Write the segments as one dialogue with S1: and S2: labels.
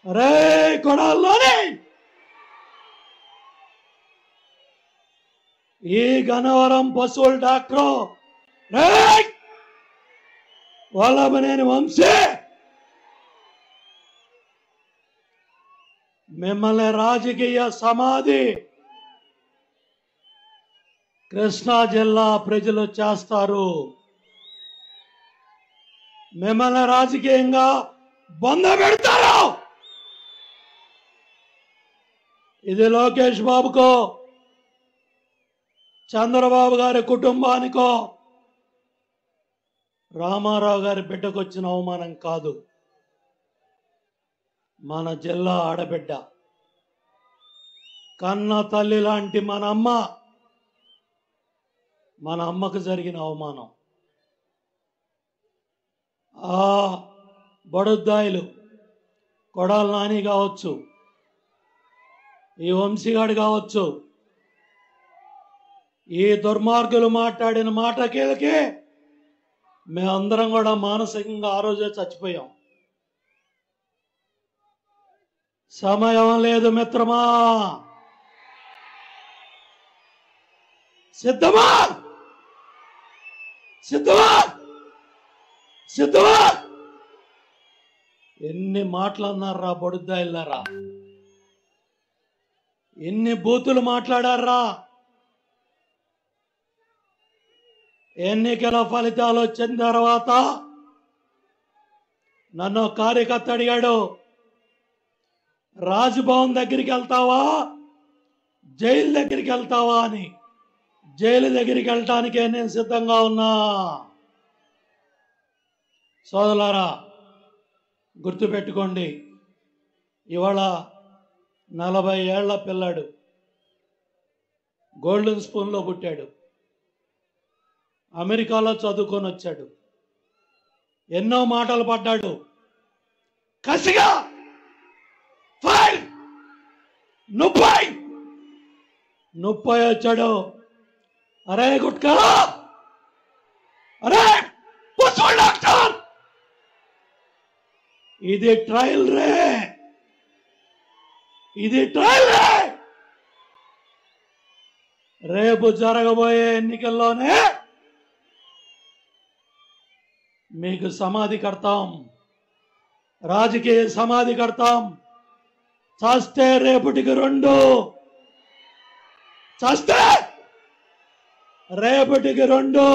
S1: రే కొడాల్లోని ఈ గనవరం పశువుల డాక్టరు రే వల్లభనేని వంశీ మిమ్మల్ని రాజకీయ సమాధి కృష్ణా జిల్లా ప్రజలు చేస్తారు మిమ్మల్ని రాజకీయంగా బొంద పెడతారు ఇది లోకేష్ బాబుకో చంద్రబాబు గారి కుటుంబానికో రామారావు గారి బిడ్డకు వచ్చిన అవమానం కాదు మన జిల్లా ఆడబిడ్డ కన్న తల్లి లాంటి మన అమ్మ మన అమ్మకు జరిగిన అవమానం ఆ బడుద్దాయిలు కొడాల నాని కావచ్చు ఈ వంశీగాడు కావచ్చు ఈ దుర్మార్గులు మాట్లాడిన మాటకేలకే మేమందరం కూడా మానసికంగా ఆ రోజే చచ్చిపోయాం సమయం లేదు మిత్రమా సిద్ధమా సిద్ధమా సిద్ధమా ఎన్ని మాటలు అన్నారా బొడుద్దాయిల్లారా ఎన్ని బూతులు మాట్లాడారా ఎన్నికల ఫలితాలు వచ్చిన తర్వాత నన్ను ఒక కార్యకర్త అడిగాడు రాజ్భవన్ దగ్గరికి వెళ్తావా జైలు దగ్గరికి వెళ్తావా అని జైలు దగ్గరికి వెళ్ళటానికే నేను సిద్ధంగా ఉన్నా సోదరులారా గుర్తుపెట్టుకోండి ఇవాళ నలభై ఏళ్ల పిల్లాడు గోల్డెన్ స్పూన్లో పుట్టాడు అమెరికాలో చదువుకొని వచ్చాడు ఎన్నో మాటలు పడ్డాడు కసిగా ఫైల్ ముప్పై ముప్పై వచ్చాడు అరే గుట్కా అరే పుష్పల్ డాక్టర్ ఇది ట్రయల్ రే ఇది ట్రయల్ రే రేపు జరగబోయే ఎన్నికల్లోనే మీకు సమాధి కడతాం రాజకీయ సమాధి కడతాం చస్తే రేపటికి రెండు చస్తే రేపటికి రెండు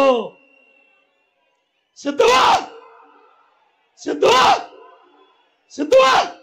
S1: సిద్ధమా సిద్ధమా సిద్ధమా